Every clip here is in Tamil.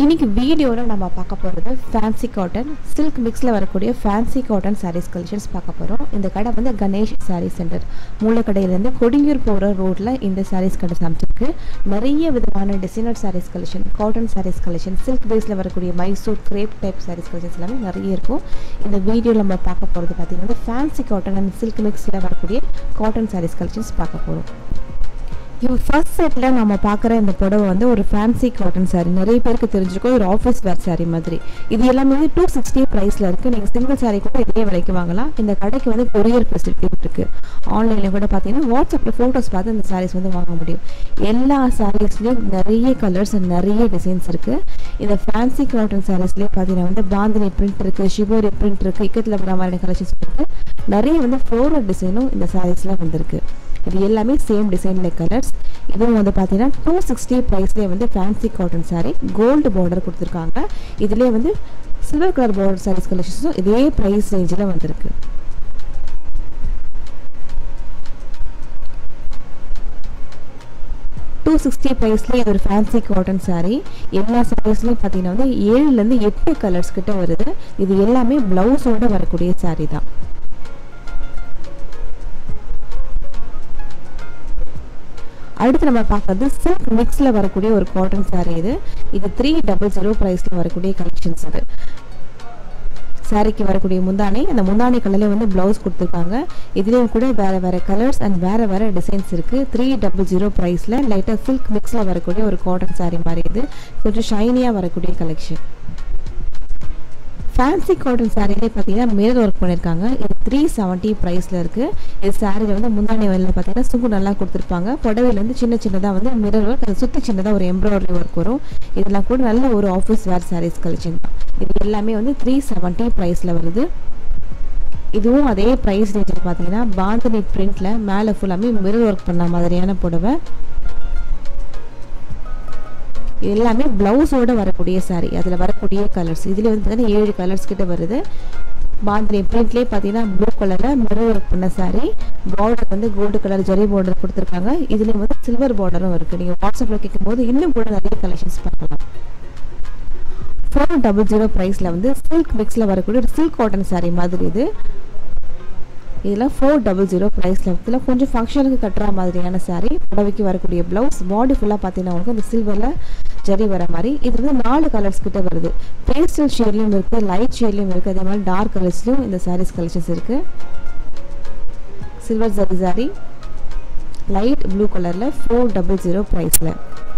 இன்னைக்கு வீடியோவில் நம்ம பார்க்க போகிறது ஃபேன்சி காட்டன் சில்க் மிக்ஸில் வரக்கூடிய ஃபேன்சி காட்டன் சாரீஸ் கலெக்ஷன்ஸ் பார்க்க போகிறோம் இந்த கடை வந்து கணேஷ் சாரீ சென்டர் மூலக்கடையிலேருந்து கொடியூர் போகிற ரோட்டில் இந்த சாரீஸ் கடை அமைச்சிருக்கு நிறைய விதமான designer sarees collection cotton sarees collection silk பேஸில் வரக்கூடிய Mysore crepe type sarees collections எல்லாமே நிறைய இருக்கும் இந்த வீடியோவில் நம்ம பார்க்க போகிறது பார்த்தீங்கன்னா ஃபேன்சி காட்டன் அண்ட் சில்க் மிக்ஸில் வரக்கூடிய காட்டன் சாரீஸ் கலெக்ஷன்ஸ் பார்க்க போகிறோம் இப்போ ஃபர்ஸ்ட் செட்டில் நம்ம பார்க்குற இந்த புடவை வந்து ஒரு ஃபேன்சி காட்டன் saree நிறைய பேருக்கு தெரிஞ்சிருக்கும் ஒரு ஆஃபீஸ் வேர் saree மாதிரி இது எல்லாமே வந்து டூ சிக்ஸ்டி ப்ரைஸில் இருக்குது நீங்கள் சிங்கிள் saree கூட இதே விலைக்கு வாங்கலாம் இந்த கடைக்கு வந்து கொரியர் ஃபெசிலிட்டி இருக்குது ஆன்லைனில் கூட பார்த்தீங்கன்னா வாட்ஸ்அப்பில் ஃபோட்டோஸ் பார்த்து இந்த sarees வந்து வாங்க முடியும் எல்லா சாரீஸ்லேயும் நிறைய கலர்ஸ் நிறைய டிசைன்ஸ் இருக்குது இந்த ஃபேன்சி காட்டன் சாரீஸ்லேயே பார்த்தீங்கன்னா வந்து பாந்தினி பிரிண்ட் இருக்குது ஷிபோரி பிரிண்ட் இருக்குது இக்கத்தில் வர மாதிரி கலெக்ஷன்ஸ் இருக்குது நிறைய வந்து ஃப்ளோரல் டிசைனும் இந்த சாரீஸில் வந்திருக்கு இது எல்லாமே சேம் டிசைனில் கலர்ஸ் இதுவும் வந்து பார்த்தீங்கன்னா டூ சிக்ஸ்டி ப்ரைஸ்லேயே வந்து fancy cotton saree gold border கொடுத்துருக்காங்க இதுலேயே வந்து சில்வர் கலர் பார்டர் சாரீஸ் கலெக்ஷன்ஸும் இதே ப்ரைஸ் ரேஞ்சில் வந்திருக்கு டூ சிக்ஸ்டி ப்ரைஸ்லேயே இது ஒரு ஃபேன்சி காட்டன் saree எல்லா சாரீஸ்லையும் பார்த்தீங்கன்னா வந்து ஏழுலேருந்து எட்டு கலர்ஸ் கிட்ட வருது இது எல்லாமே ப்ளவுஸோட வரக்கூடிய saree தான் அடுத்து நம்ம பார்க்கறது சில்க் மிக்ஸில் வரக்கூடிய ஒரு காட்டன் saree இது இது த்ரீ டபுள் ஜீரோ ப்ரைஸில் வரக்கூடிய கலெக்ஷன்ஸ் இது சாரிக்கு வரக்கூடிய முந்தானை அந்த முந்தானை கலர்லேயே வந்து ப்ளவுஸ் கொடுத்துருக்காங்க இதுலேயும் கூட வேறு வேறு கலர்ஸ் அண்ட் வேறு வேறு டிசைன்ஸ் இருக்குது த்ரீ டபுள் ஜீரோ ப்ரைஸில் லைட்டாக சில்க் மிக்ஸில் வரக்கூடிய ஒரு காட்டன் saree மாதிரி இது கொஞ்சம் ஷைனியாக வரக்கூடிய கலெக்ஷன் ஃபேன்சி காட்டன் சாரிலே பார்த்தீங்கன்னா மிரர் ஒர்க் பண்ணியிருக்காங்க இது த்ரீ செவன்ட்டி ப்ரைஸில் இருக்குது இது சாரியில் வந்து முந்தானி வயலில் பார்த்தீங்கன்னா சுங்கு நல்லா கொடுத்துருப்பாங்க புடவையில் வந்து சின்ன சின்னதாக வந்து மிரர் ஒர்க் அதை சுற்றி சின்னதாக ஒரு எம்ப்ராய்டரி ஒர்க் வரும் இதெல்லாம் கூட நல்ல ஒரு ஆஃபீஸ் வேர் சாரீஸ் கலெக்ஷன் தான் இது எல்லாமே வந்து த்ரீ செவன்ட்டி ப்ரைஸில் வருது இதுவும் அதே ப்ரைஸ் ரேஞ்சில் பார்த்தீங்கன்னா பாந்தனி பிரிண்டில் மேலே ஃபுல்லாமே மிரர் ஒர்க் பண்ண மாதிரியான புடவை இது எல்லாமே ப்ளவுஸோட வரக்கூடிய saree அதில் வரக்கூடிய கலர்ஸ் இதில் வந்து பார்த்தீங்கன்னா ஏழு கலர்ஸ் கிட்ட வருது பாந்தினி பிரிண்ட்லேயே பார்த்தீங்கன்னா ப்ளூ கலரில் மிரர் ஒர்க் பண்ண saree பார்டர் வந்து கோல்டு கலர் ஜரி பார்டர் கொடுத்துருக்காங்க இதுலேயும் வந்து சில்வர் பார்டரும் இருக்குது நீங்கள் வாட்ஸ்அப்பில் கேட்கும்போது இன்னும் கூட நிறைய கலெக்ஷன்ஸ் பார்க்கலாம் ஃபோர் டபுள் ஜீரோ ப்ரைஸில் வந்து சில்க் மிக்ஸில் வரக்கூடிய ஒரு சில்க் காட்டன் saree மாதிரி இது இதில் ஃபோர் டபுள் ஜீரோ ப்ரைஸில் இதில் கொஞ்சம் ஃபங்க்ஷனுக்கு கட்டுற மாதிரியான saree புடவைக்கு வரக்கூடிய ப்ளவுஸ் பாடி ஃபுல்லாக பார்த்தீங்கன்னா உங்களுக்கு இந்த சில்வரில் ஜரி வர மாதிரி இது வந்து நாலு கலர்ஸ் கிட்ட வருது பேஸ்டல் ஷேட்லையும் இருக்குது லைட் ஷேட்லையும் இருக்குது அதே மாதிரி டார்க் கலர்ஸ்லையும் இந்த சாரீஸ் கலெக்ஷன்ஸ் இருக்குது silver zari saree light blue கலரில் ஃபோர் டபுள் ஜீரோ ப்ரைஸில்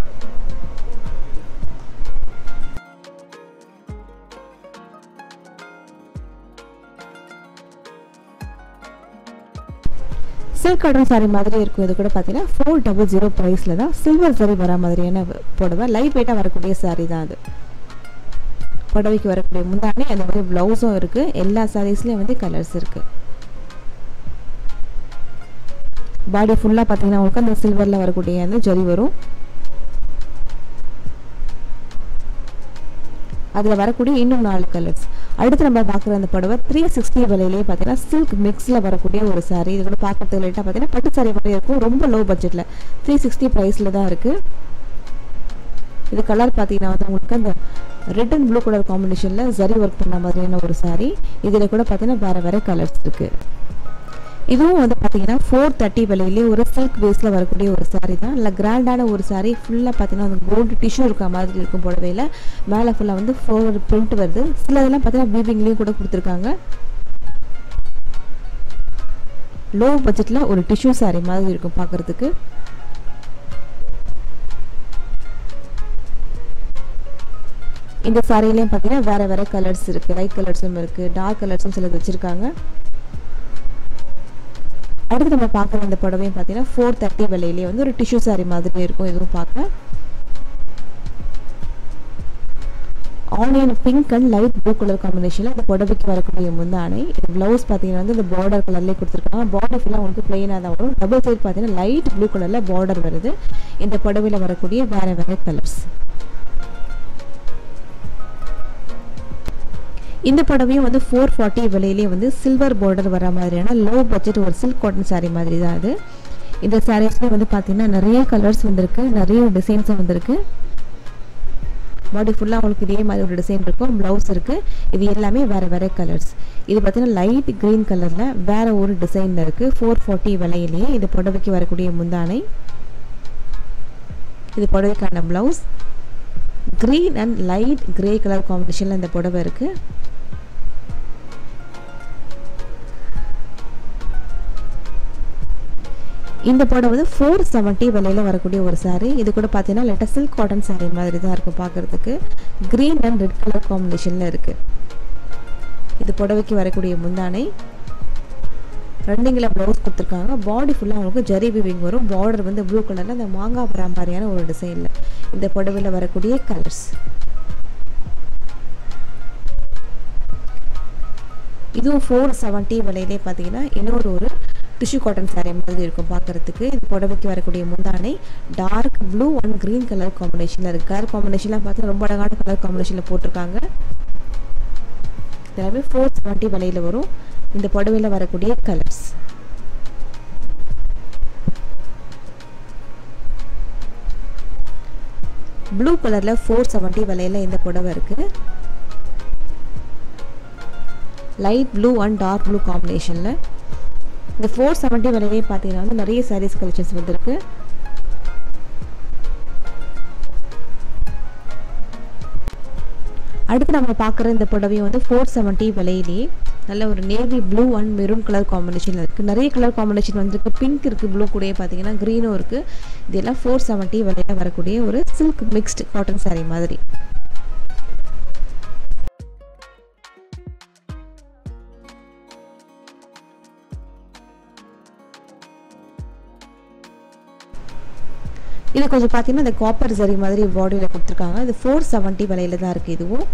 சில்க் காட்டன் சாரி மாதிரி இருக்கும் இது கூட பார்த்தீங்கன்னா ஃபோர் டபுள் ஜீரோ ப்ரைஸில் தான் சில்வர் சரி வர மாதிரியான புடவை லைட் வெயிட்டாக வரக்கூடிய சாரீ தான் அது புடவைக்கு வரக்கூடிய முந்தானே அந்த மாதிரி ப்ளவுஸும் இருக்குது எல்லா சாரீஸ்லேயும் வந்து கலர்ஸ் இருக்குது பாடி ஃபுல்லாக பார்த்தீங்கன்னா உங்களுக்கு அந்த சில்வரில் வரக்கூடிய அந்த ஜரி வரும் அதில் வரக்கூடிய இன்னும் நாலு கலர்ஸ் அடுத்து நம்ம பார்க்குற அந்த புடவை த்ரீ சிக்ஸ்டி விலையிலேயே பார்த்தீங்கன்னா சில்க் மிக்ஸில் வரக்கூடிய ஒரு சாரீ இது கூட பார்க்கறதுக்கு லைட்டாக பார்த்தீங்கன்னா பட்டு சாரீ மாதிரி இருக்கும் ரொம்ப லோ பட்ஜெட்டில் த்ரீ சிக்ஸ்டி ப்ரைஸில் தான் இருக்குது இது கலர் பார்த்தீங்கன்னா வந்து உங்களுக்கு அந்த ரெட் அண்ட் ப்ளூ கலர் காம்பினேஷனில் ஜரி ஒர்க் பண்ண மாதிரியான ஒரு சாரீ இதில் கூட பார்த்தீங்கன்னா வேறு வேறு கலர்ஸ் இருக்குது இதுவும் வந்து பார்த்தீங்கன்னா ஃபோர் தேர்ட்டி விலையிலே ஒரு சில்க் பேஸில் வரக்கூடிய ஒரு சாரீ தான் இல்லை கிராண்டான ஒரு சாரீ ஃபுல்லாக பார்த்தீங்கன்னா அந்த கோல்டு டிஷ்யூ இருக்க மாதிரி இருக்கும் புடவையில் மேலே ஃபுல்லாக வந்து ஃபோர் பிரிண்ட் வருது சில இதெல்லாம் பார்த்தீங்கன்னா வீவிங்லேயும் கூட கொடுத்துருக்காங்க லோ பட்ஜெட்டில் ஒரு டிஷ்யூ சாரீ மாதிரி இருக்கும் பார்க்குறதுக்கு இந்த சாரிலையும் பார்த்தீங்கன்னா வேறு வேறு கலர்ஸ் இருக்குது லைட் கலர்ஸும் இருக்குது டார்க் கலர்ஸும் சிலது வச்சுருக்காங்க அடுத்து நம்ம பார்க்குற இந்த புடவையும் பார்த்தீங்கன்னா ஃபோர் தேர்ட்டி விலையிலேயே வந்து ஒரு டிஷ்யூ சாரீ மாதிரி இருக்கும் இதுவும் பார்க்க onion pink and light blue colour காம்பினேஷனில் இந்த புடவைக்கு வரக்கூடிய முந்தானை இது ப்ளவுஸ் பார்த்தீங்கன்னா வந்து இந்த பார்டர் கலர்லேயே கொடுத்துருக்காங்க பார்டர் ஃபுல்லாக உங்களுக்கு பிளெயினாக தான் வரும் டபுள் சைட் பார்த்தீங்கன்னா லைட் ப்ளூ கலரில் பார்டர் வருது இந்த புடவையில் வரக்கூடிய வேறு வேறு கலர்ஸ் இந்த புடவையும் வந்து ஃபோர் ஃபார்ட்டி விலையிலே வந்து சில்வர் பார்டர் வர மாதிரியான லோ பட்ஜெட் ஒரு சில்க் காட்டன் saree மாதிரி தான் அது இந்த சாரீஸ்லேயே வந்து பார்த்தீங்கன்னா நிறைய கலர்ஸ் வந்திருக்கு நிறைய டிசைன்ஸும் வந்திருக்கு பாடி ஃபுல்லாக உங்களுக்கு இதே மாதிரி ஒரு டிசைன் இருக்கும் ப்ளவுஸ் இருக்குது இது எல்லாமே வேறு வேறு கலர்ஸ் இது பார்த்தீங்கன்னா லைட் க்ரீன் கலரில் வேறு ஒரு டிசைனில் இருக்குது ஃபோர் ஃபார்ட்டி விலையிலேயே இது புடவைக்கு வரக்கூடிய முந்தானை இது புடவைக்கான blouse green and light grey colour காம்பினேஷனில் இந்த புடவை இருக்குது இந்த புடவை வந்து ஃபோர் செவன்ட்டி விலையில் வரக்கூடிய ஒரு சாரீ இது கூட பார்த்தீங்கன்னா லேட்டாக சில்க் காட்டன் சாரீ மாதிரி தான் இருக்கும் பார்க்குறதுக்கு க்ரீன் அண்ட் ரெட் கலர் காம்பினேஷனில் இருக்குது இது புடவைக்கு வரக்கூடிய முந்தானை ரன்னிங்கில் ப்ளவுஸ் கொடுத்துருக்காங்க பாடி ஃபுல்லாக அவங்களுக்கு ஜரி விவிங் வரும் பார்டர் வந்து ப்ளூ கலரில் அந்த மாங்காய் பரம் மாதிரியான ஒரு டிசைனில் இந்த புடவையில் வரக்கூடிய கலர்ஸ் இதுவும் ஃபோர் செவன்ட்டி விலையிலே பார்த்தீங்கன்னா இன்னொரு ஒரு டிஷ்யூ காட்டன் சாரீ மாதிரி இருக்கும் பார்க்குறதுக்கு இது புடவைக்கு வரக்கூடிய முந்தானை dark blue and green colour காம்பினேஷனில் இருக்குது கலர் காம்பினேஷன்லாம் பார்த்து ரொம்ப அழகான கலர் காம்பினேஷனில் போட்டிருக்காங்க எல்லாமே ஃபோர் செவன்ட்டி விலையில் வரும் இந்த புடவையில் வரக்கூடிய கலர்ஸ் ப்ளூ கலரில் ஃபோர் செவன்ட்டி விலையில் இந்த புடவை இருக்குது light blue and dark blue காம்பினேஷனில் இந்த ஃபோர் செவன்ட்டி விலையே பார்த்தீங்கன்னா வந்து நிறைய சாரீஸ் கலெக்ஷன்ஸ் வந்திருக்கு அடுத்து நம்ம பார்க்குற இந்த புடவையும் வந்து ஃபோர் செவன்ட்டி விலையிலேயே நல்ல ஒரு navy blue and maroon colour காம்பினேஷனில் இருக்குது நிறைய கலர் காம்பினேஷன் வந்துருக்கு பிங்க் இருக்குது ப்ளூ கூடயே பார்த்தீங்கன்னா க்ரீனும் இருக்குது இதெல்லாம் ஃபோர் செவன்ட்டி விலையில் வரக்கூடிய ஒரு சில்க் மிக்ஸ்டு காட்டன் சாரீ மாதிரி இது கொஞ்சம் பார்த்தீங்கன்னா இந்த காப்பர் சரி மாதிரி பாடியில் கொடுத்துருக்காங்க இது ஃபோர் செவன்ட்டி விலையில தான் இருக்குது இதுவும்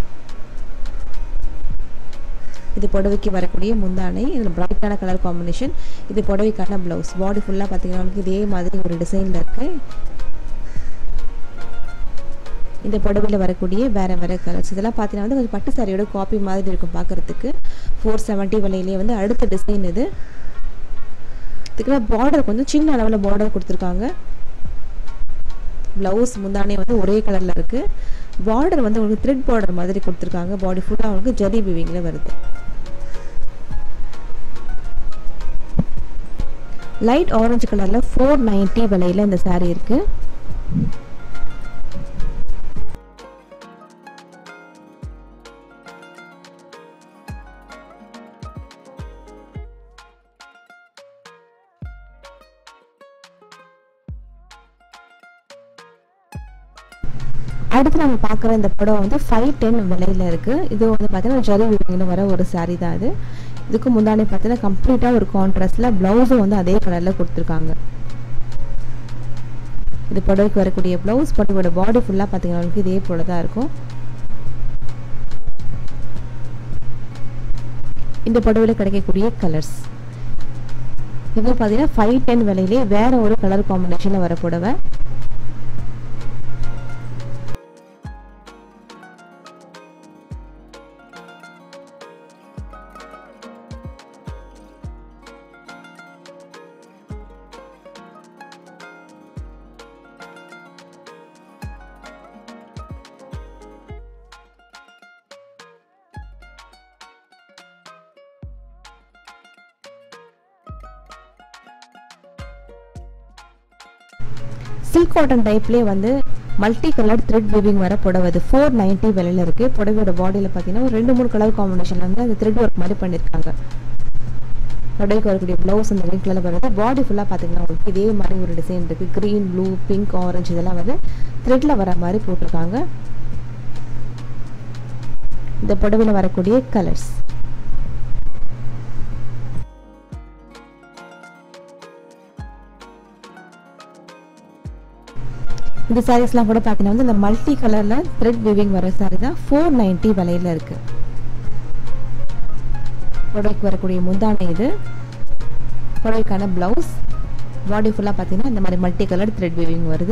இது புடவைக்கு வரக்கூடிய முந்தானை இதில் பிரைட்டான கலர் காம்பினேஷன் இது புடவைக்கான ப்ளவுஸ் பாடி ஃபுல்லாக பார்த்தீங்கன்னா உங்களுக்கு இதே மாதிரி ஒரு டிசைனில் இருக்குது இந்த புடவையில் வரக்கூடிய வேறு வேறு கலர்ஸ் இதெல்லாம் பார்த்தீங்கன்னா வந்து கொஞ்சம் பட்டு சாரியோட காப்பி மாதிரி இருக்கும் பார்க்குறதுக்கு ஃபோர் செவன்ட்டி விலையிலேயே வந்து அடுத்த டிசைன் இது இதுக்குள்ள பார்டர் கொஞ்சம் சின்ன அளவில் பார்டர் கொடுத்துருக்காங்க ப்ளவுஸ் முந்தானே வந்து ஒரே கலரில் இருக்குது பார்டர் வந்து உங்களுக்கு த்ரெட் பார்டர் மாதிரி கொடுத்துருக்காங்க பாடி ஃபுல்லாக உங்களுக்கு ஜரி விவிங்கில் வருது லைட் ஆரஞ்சு கலரில் ஃபோர் நைன்ட்டி விலையில் இந்த சாரீ இருக்குது அடுத்து நம்ம பார்க்குற இந்த படம் வந்து ஃபைவ் டென் விலையில் இருக்குது இது வந்து பார்த்தீங்கன்னா ஜரி விவிங்கில் வர ஒரு சாரீ தான் அது இதுக்கு முன்னாடி பார்த்தீங்கன்னா கம்ப்ளீட்டாக ஒரு கான்ட்ராஸ்டில் ப்ளவுஸும் வந்து அதே கலரில் கொடுத்துருக்காங்க இது புடவைக்கு வரக்கூடிய ப்ளவுஸ் புடவையோட பாடி ஃபுல்லாக பார்த்தீங்கன்னா உங்களுக்கு இதே போல தான் இருக்கும் இந்த புடவையில் கிடைக்கக்கூடிய கலர்ஸ் இது பார்த்தீங்கன்னா ஃபைவ் டென் விலையிலே வேற ஒரு கலர் காம்பினேஷனில் வர புடவை சில்க் காட்டன் டைப்லேயே வந்து மல்டி கலர் த்ரெட் வீவிங் வர புடவை அது ஃபோர் நைன்ட்டி விலையில் இருக்குது புடவையோட பாடியில் பார்த்தீங்கன்னா ஒரு ரெண்டு மூணு கலர் காம்பினேஷன் வந்து அந்த த்ரெட் ஒர்க் மாதிரி பண்ணியிருக்காங்க புடவைக்கு வரக்கூடிய ப்ளவுஸ் அந்த ரெட் கலர் வருது பாடி ஃபுல்லாக பார்த்தீங்கன்னா உங்களுக்கு இதே மாதிரி ஒரு டிசைன் இருக்குது க்ரீன் ப்ளூ பிங்க் ஆரஞ்சு இதெல்லாம் வந்து த்ரெட்டில் வர மாதிரி போட்டிருக்காங்க இந்த புடவையில் வரக்கூடிய கலர்ஸ் இந்த சாரீஸ்லாம் கூட பார்த்தீங்கன்னா வந்து இந்த மல்டி கலரில் த்ரெட் வீவிங் வர சாரீ தான் ஃபோர் நைன்ட்டி விலையில் இருக்குது புடவைக்கு வரக்கூடிய முந்தானை இது புடவைக்கான ப்ளவுஸ் பாடி ஃபுல்லாக பார்த்தீங்கன்னா இந்த மாதிரி மல்டி கலர் த்ரெட் வீவிங் வருது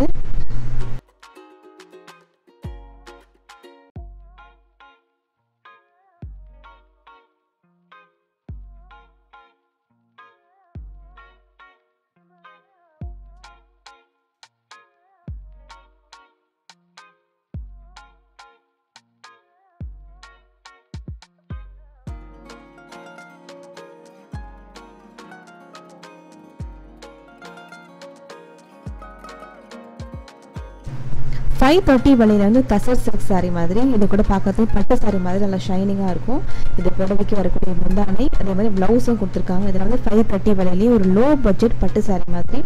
ஃபைவ் தேர்ட்டி விலையில வந்து தசர் சில்க் saree மாதிரி இது கூட பார்க்கறதுக்கு பட்டு saree மாதிரி நல்லா ஷைனிங்காக இருக்கும் இது புடவைக்கு வரக்கூடிய முந்தானை அதே மாதிரி ப்ளவுஸும் கொடுத்துருக்காங்க இதில் வந்து ஃபைவ் தேர்ட்டி விலையிலேயே ஒரு லோ பட்ஜெட் பட்டு saree மாதிரி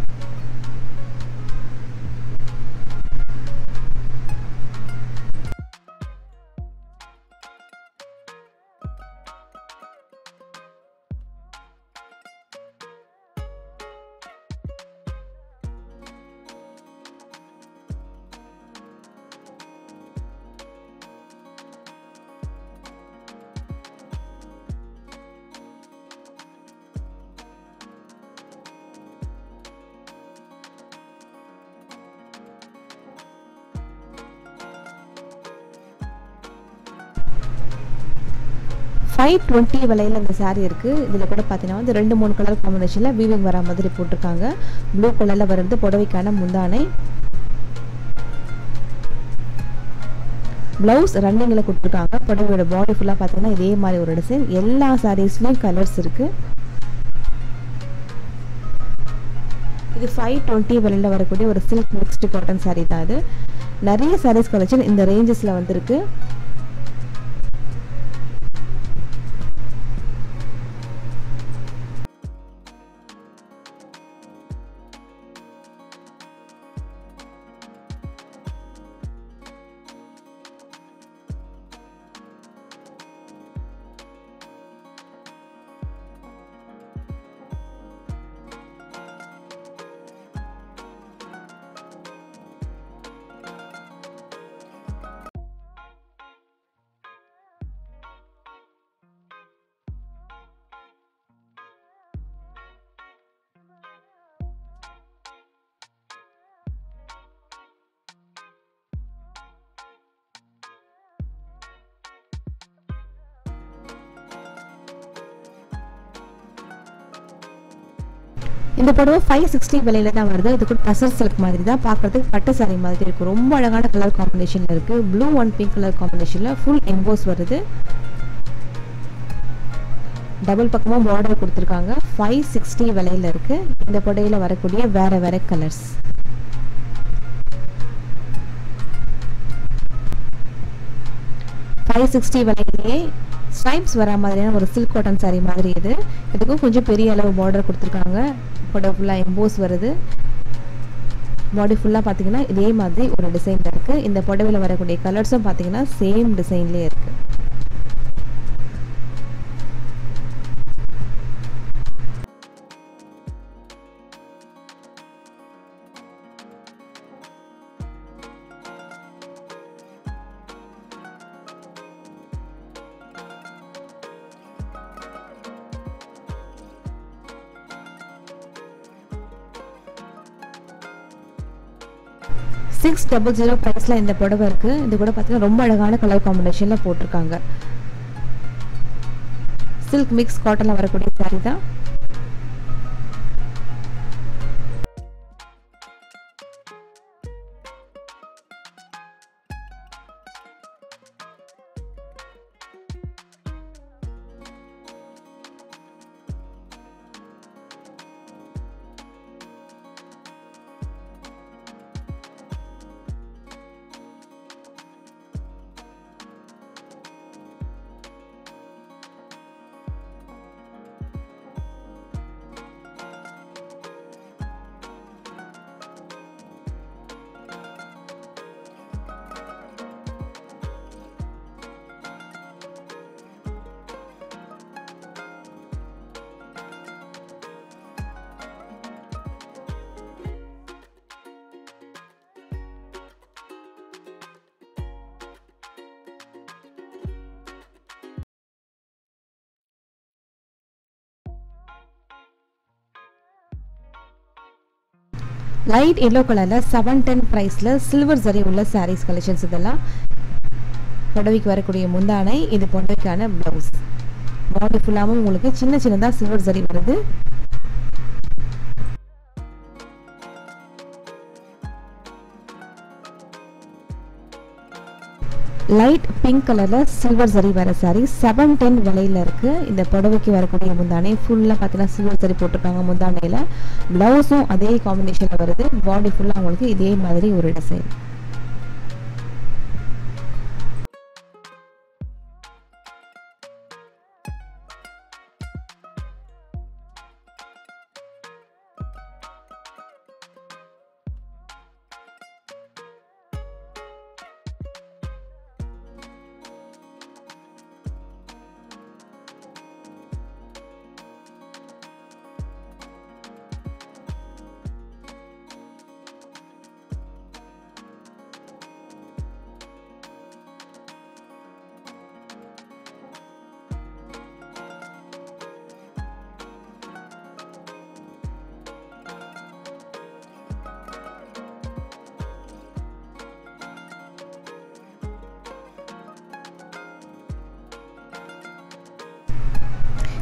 ஃபைவ் டுவெண்ட்டி விலையில் இந்த saree இருக்குது இதில் கூட பார்த்தீங்கன்னா வந்து ரெண்டு மூணு கலர் காம்பினேஷனில் வீவிங் வர மாதிரி போட்டிருக்காங்க ப்ளூ கலரில் வருது புடவைக்கான முந்தானை ப்ளவுஸ் ரன்னிங்கில் கொடுத்துருக்காங்க புடவையோட பாடி ஃபுல்லாக பார்த்தீங்கன்னா இதே மாதிரி ஒரு டிசைன் எல்லா சாரீஸ்லேயும் கலர்ஸ் இருக்குது இது ஃபைவ் டுவெண்ட்டி விலையில் வரக்கூடிய ஒரு சில்க் மிக்ஸ்டு காட்டன் saree தான் இது நிறைய சாரீஸ் கலெக்ஷன் இந்த ரேஞ்சஸில் வந்திருக்கு இந்த புடவை ஃபைவ் சிக்ஸ்டி விலையில தான் வருது இது கூட டசர் சில்க் மாதிரி தான் பார்க்கறதுக்கு பட்டு saree மாதிரி இருக்கும் ரொம்ப அழகான கலர் காம்பினேஷனில் இருக்குது ப்ளூ அண்ட் பிங்க் கலர் காம்பினேஷனில் ஃபுல் எம்போஸ் வருது டபுள் பக்கமாக பார்டர் கொடுத்துருக்காங்க ஃபைவ் சிக்ஸ்டி விலையில இருக்குது இந்த புடவையில் வரக்கூடிய வேற வேற கலர்ஸ் ஃபைவ் சிக்ஸ்டி விலையிலேயே ஸ்ட்ரைப்ஸ் வர மாதிரியான ஒரு சில்க் காட்டன் saree மாதிரி இது இதுக்கும் கொஞ்சம் பெரிய அளவு பார்டர் கொடுத்துருக்காங்க புடவை ஃபுல்லாக எம்போஸ் வருது பாடி ஃபுல்லாக பார்த்தீங்கன்னா இதே மாதிரி ஒரு டிசைன் இருக்குது இந்த புடவையில் வரக்கூடிய கலர்ஸும் பார்த்தீங்கன்னா சேம் டிசைன்லேயே இருக்குது சிக்ஸ் டபுள் ஜீரோ ப்ரைஸில் இந்த புடவை இருக்குது இது கூட பார்த்தீங்கன்னா ரொம்ப அழகான கலர் காம்பினேஷனில் போட்டிருக்காங்க சில்க் மிக்ஸ் காட்டனில் வரக்கூடிய saree தான் லைட் எல்லோ கலரில் செவன் டென் ப்ரைஸில் சில்வர் ஜரி உள்ள சாரீஸ் கலெக்ஷன்ஸ் இதெல்லாம் புடவைக்கு வரக்கூடிய முந்தானை இது புடவைக்கான ப்ளவுஸ் பாடி ஃபுல்லாகவும் உங்களுக்கு சின்ன சின்னதாக சில்வர் ஜரி வருது லைட் பிங்க் கலரில் சில்வர் ஜரி வர saree செவன் டென் விலையில் இருக்குது இந்த புடவைக்கு வரக்கூடிய முந்தானை ஃபுல்லாக பார்த்தீங்கன்னா சில்வர் ஜரி போட்டிருக்காங்க முந்தானையில் ப்ளவுஸும் அதே காம்பினேஷனில் வருது பாடி ஃபுல்லாக உங்களுக்கு இதே மாதிரி ஒரு டிசைன்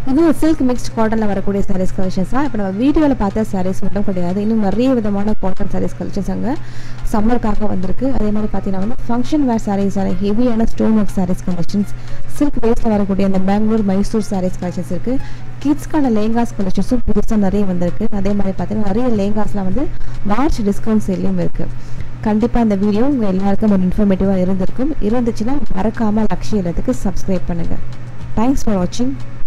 இதுவும் சில்க் மிக்ஸ்ட் காட்டனில் வரக்கூடிய சாரீஸ் கலெக்ஷன்ஸ் தான் இப்போ நம்ம வீடியோவில் பார்த்த சாரீஸ் மட்டும் கிடையாது இன்னும் நிறைய விதமான காட்டன் சாரீஸ் கலெக்ஷன்ஸ் அங்கே சம்மருக்காக வந்திருக்கு அதே மாதிரி பார்த்தீங்கன்னா வந்து ஃபங்க்ஷன் வேர் சாரீஸான ஹெவியான stone work sarees collections silk பேஸில் வரக்கூடிய அந்த பெங்களூர் மைசூர் சாரீஸ் கலெக்ஷன்ஸ் இருக்குது கிட்ஸ்க்கான லேங்காஸ் கலெக்ஷன்ஸும் புதுசாக நிறைய வந்திருக்கு அதே மாதிரி பார்த்தீங்கன்னா நிறைய லேங்காஸ்லாம் வந்து மார்ச் டிஸ்கவுண்ட் சேல்லையும் இருக்குது கண்டிப்பாக இந்த வீடியோ உங்கள் எல்லாருக்கும் ஒரு இன்ஃபர்மேட்டிவாக இருந்திருக்கும் இருந்துச்சுன்னா மறக்காமல் லக்ஷி இல்லத்துக்கு சப்ஸ்கிரைப் பண்ணுங்கள் தேங்க்ஸ் ஃபார் வாட்சிங்